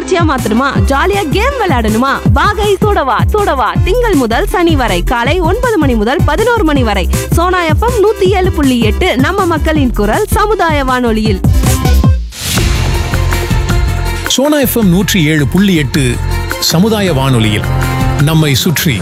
புத்துணர்ச்சியா மாத்தணுமா ஜாலியா கேம் விளையாடணுமா வாகை சூடவா சூடவா திங்கள் முதல் சனி வரை காலை ஒன்பது மணி முதல் பதினோரு மணி வரை சோனா எஃப்எம் நூத்தி ஏழு புள்ளி எட்டு நம்ம மக்களின் குரல் சமுதாய வானொலியில் சோனா எஃப்எம் நூற்றி ஏழு புள்ளி எட்டு சமுதாய வானொலியில் நம்மை சுற்றி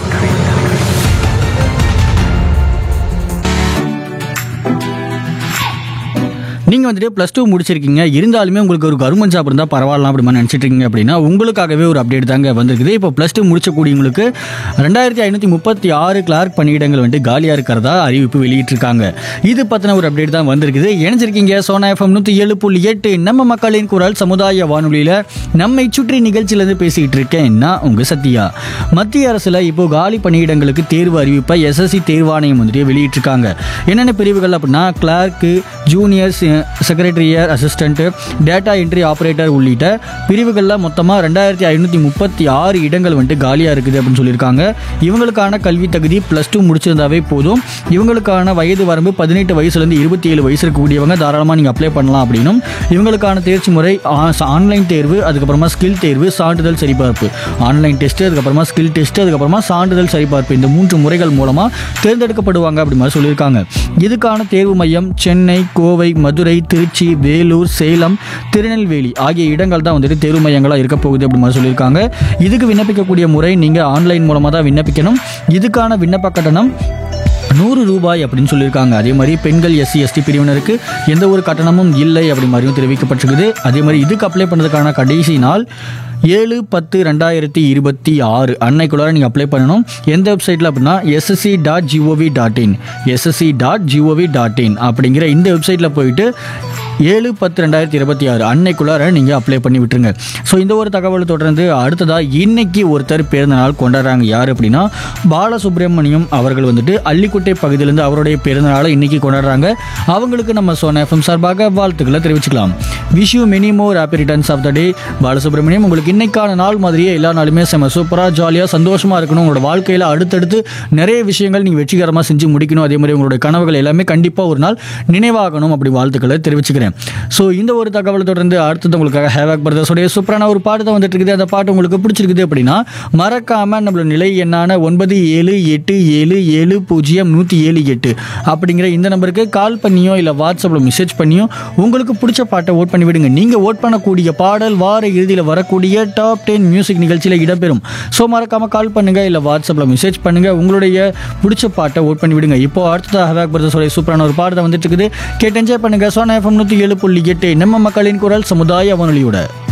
நீங்கள் வந்துட்டு ப்ளஸ் டூ முடிச்சிருக்கீங்க இருந்தாலுமே உங்களுக்கு ஒரு கவர்மெண்ட் ஜாப் இருந்தால் பரவாயில்லாம் அப்படி மாதிரி நினச்சிட்டு இருக்கீங்க அப்படின்னா உங்களுக்காகவே ஒரு அப்டேட் தாங்க வந்திருக்குது இப்போ ப்ளஸ் டூ முடிச்சக்கூடியவங்களுக்கு ரெண்டாயிரத்தி ஐநூற்றி முப்பத்தி ஆறு கிளார்க் பணியிடங்கள் வந்துட்டு காலியாக இருக்கிறதா அறிவிப்பு வெளியிட்டிருக்காங்க இது பற்றின ஒரு அப்டேட் தான் வந்திருக்குது இணைஞ்சிருக்கீங்க சோனா எஃப்எம் நூற்றி ஏழு புள்ளி எட்டு நம்ம மக்களின் குரல் சமுதாய வானொலியில் நம்மை சுற்றி நிகழ்ச்சியிலேருந்து பேசிக்கிட்டு இருக்கேன் நான் உங்கள் சத்யா மத்திய அரசில் இப்போ காலி பணியிடங்களுக்கு தேர்வு அறிவிப்பை எஸ்எஸ்சி தேர்வாணையம் வந்துட்டு வெளியிட்டிருக்காங்க என்னென்ன பிரிவுகள் அப்படின்னா clerk junior secretariat assistant data entry operator உள்ளிட்ட பிரிவுகளில் மொத்தமாக ரெண்டாயிரத்தி ஐநூற்றி முப்பத்தி ஆறு இடங்கள் வந்துட்டு காலியாக இருக்குது அப்படின்னு சொல்லியிருக்காங்க இவங்களுக்கான கல்வி தகுதி ப்ளஸ் டூ முடிச்சிருந்தாவே போதும் இவங்களுக்கான வயது வரம்பு பதினெட்டு வயசுலேருந்து இருபத்தி ஏழு வயசு இருக்கக்கூடியவங்க தாராளமாக நீங்கள் அப்ளை பண்ணலாம் அப்படின்னும் இவங்களுக்கான தேர்ச்சி முறை ஆன்லைன் தேர்வு அதுக்கப்புறமா ஸ்கில் தேர்வு சான்றிதழ் சரிபார்ப்பு ஆன்லைன் டெஸ்ட் அதுக்கப்புறமா ஸ்கில் டெஸ்ட் அதுக்கப்புறமா சான்றிதழ் சரிபார்ப்பு இந்த மூன்று முறைகள் மூலமாக தேர்ந்தெடுக்கப்படுவாங்க அப்படி மாதிரி சொல்லியிருக்காங்க இதுக்கான தேர்வு மையம் சென்னை கோவை மதுரை திருச்சி வேலூர் சேலம் திருநெல்வேலி ஆகிய இடங்கள் தான் வந்துட்டு தேர்வு மையங்களாக இருக்க போகுது அப்படி மாதிரி சொல்லியிருக்காங்க இதுக்கு விண்ணப்பிக்கக்கூடிய முறை நீங்கள் ஆன்லைன் மூலமாக தான் விண்ணப்பிக்கணும் இதுக்கான விண்ணப்ப கட்டணம் நூறு ரூபாய் அப்படின்னு சொல்லியிருக்காங்க அதே மாதிரி பெண்கள் எஸ்சி எஸ்டி பிரிவினருக்கு எந்த ஒரு கட்டணமும் இல்லை அப்படி மாதிரியும் தெரிவிக்கப்பட்டிருக்குது அதே மாதிரி இதுக்கு அப்ளை பண்ணுறதுக்கான கடைசி நாள் ஏழு பத்து ரெண்டாயிரத்தி இருபத்தி ஆறு அன்னைக்குள்ளார நீங்கள் அப்ளை பண்ணணும் எந்த வெப்சைட்டில் அப்படின்னா SSC dot gov dot in SSC dot gov dot in அப்படிங்கிற இந்த வெப்சைட்டில் போயிட்டு ஏழு பத்து ரெண்டாயிரத்தி இருபத்தி ஆறு அன்னைக்குள்ளார நீங்கள் அப்ளை பண்ணி விட்டுருங்க ஸோ இந்த ஒரு தகவல் தொடர்ந்து அடுத்ததாக இன்னைக்கு ஒருத்தர் பிறந்த நாள் கொண்டாடுறாங்க யார் அப்படின்னா பாலசுப்ரமணியம் அவர்கள் வந்துட்டு அள்ளிக்குட்டை பகுதியிலேருந்து அவருடைய பிறந்த நாளை இன்னைக்கு கொண்டாடுறாங்க அவங்களுக்கு நம்ம சோனா எஃப்எம் சார்பாக வாழ்த்துக்களை தெரிவிச்சுக்கலாம் wish you many more happy returns of the day Balasubramaniam உங்களுக்கு இன்னைக்கான நாள் மாதிரியே எல்லா நாளுமே செம்ம சூப்பராக ஜாலியாக சந்தோஷமாக இருக்கணும் உங்களோட வாழ்க்கையில் அடுத்தடுத்து நிறைய விஷயங்கள் நீங்கள் வெற்றிகரமாக செஞ்சு முடிக்கணும் அதே மாதிரி உங்களுடைய கனவுகள் எல்லாமே கண்டிப்பாக ஒரு நாள் நினைவாகணும் அப்படி வாழ்த்துக்களை தெரிவிச்சுக்கிறேன் ஸோ இந்த ஒரு தகவலை தொடர்ந்து அடுத்தது உங்களுக்காக ஹேவாக் பிரதர்ஸோடைய சூப்பரான ஒரு பாட்டு தான் வந்துட்டு இருக்குது அந்த பாட்டு உங்களுக்கு பிடிச்சிருக்குது அப்படின்னா மறக்காம நம்மளோட நிலை எண்ணான ஒன்பது ஏழு எட்டு ஏழு ஏழு பூஜ்ஜியம் நூற்றி ஏழு எட்டு அப்படிங்கிற இந்த நம்பருக்கு கால் பண்ணியோ இல்லை வாட்ஸ்அப்பில் மெசேஜ் பண்ணியோ உங்களுக்கு பிடிச்ச பாட்டை ஓட் பண்ணி விடுங்க நீங்கள் ஓட் பண்ணக்கூடிய பாடல் வார இறுதியில் வரக்கூடிய டாப் டென் மியூசிக் நிகழ்ச்சியில் இடம்பெறும் ஸோ மறக்காம கால் பண்ணுங்க இல்லை வாட்ஸ்அப்பில் மெசேஜ் பண்ணுங்க உங்களுடைய பிடிச்ச பாட்டை ஓட் பண்ணி விடுங்க இப்போ அடுத்ததாக ஹேவாக் பிரதர்ஸோடைய சூப்பரான ஒரு பாட்டு தான் வந்துட்டு இருக்குது கேட்டு என்ஜாய் பண்ணுங்க சோனா எஃப்எம் நூற்றி ஏழு புள்ளி எட்டு நம்ம மக்களின் குரல் சமுதாய வானொலியோட